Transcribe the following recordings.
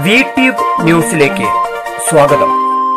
V tube ന്യൂസിലേക്ക് സ്വാഗതം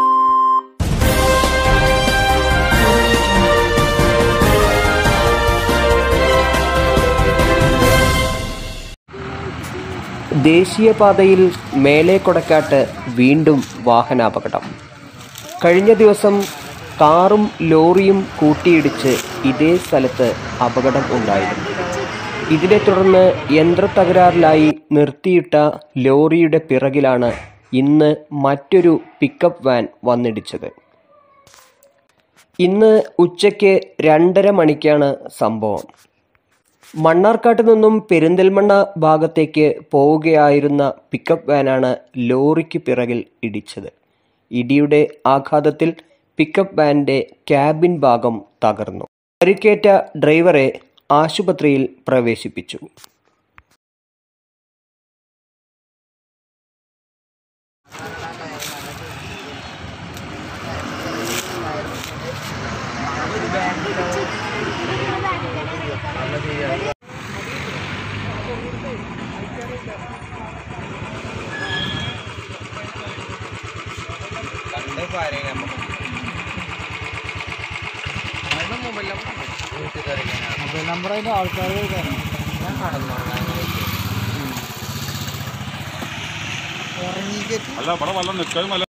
ദേശീയപാതയിൽ മേലെ കൊടക്കാട്ട് വീണ്ടും വാഹനാപകടം കഴിഞ്ഞ ദിവസം കാറും ലോറിയും കൂട്ടിയിടിച്ച് ഇതേ സ്ഥലത്ത് അപകടം ഉണ്ടായിരുന്നു ഇതിനെ തുടർന്ന് യന്ത്രത്തകരാറിലായി നിർത്തിയിട്ട ലോറിയുടെ പിറകിലാണ് ഇന്ന് മറ്റൊരു പിക്കപ്പ് വാൻ വന്നിടിച്ചത് ഇന്ന് ഉച്ചയ്ക്ക് രണ്ടര മണിക്കാണ് സംഭവം മണ്ണാർക്കാട്ട് നിന്നും പെരിന്തൽമണ്ണ ഭാഗത്തേക്ക് പോവുകയായിരുന്ന പിക്കപ്പ് വാനാണ് ലോറിക്ക് പിറകിൽ ഇടിച്ചത് ഇടിയുടെ ആഘാതത്തിൽ പിക്കപ്പ് വാനിന്റെ ക്യാബിൻ ഭാഗം തകർന്നു പരിക്കേറ്റ ഡ്രൈവറെ ആശുപത്രിയിൽ പ്രവേശിപ്പിച്ചു മൊബൈൽ നമ്പർ അതിന്റെ ആൾക്കാർ അല്ല ഇവിടെ വെള്ളം നിൽക്കാനും അല്ല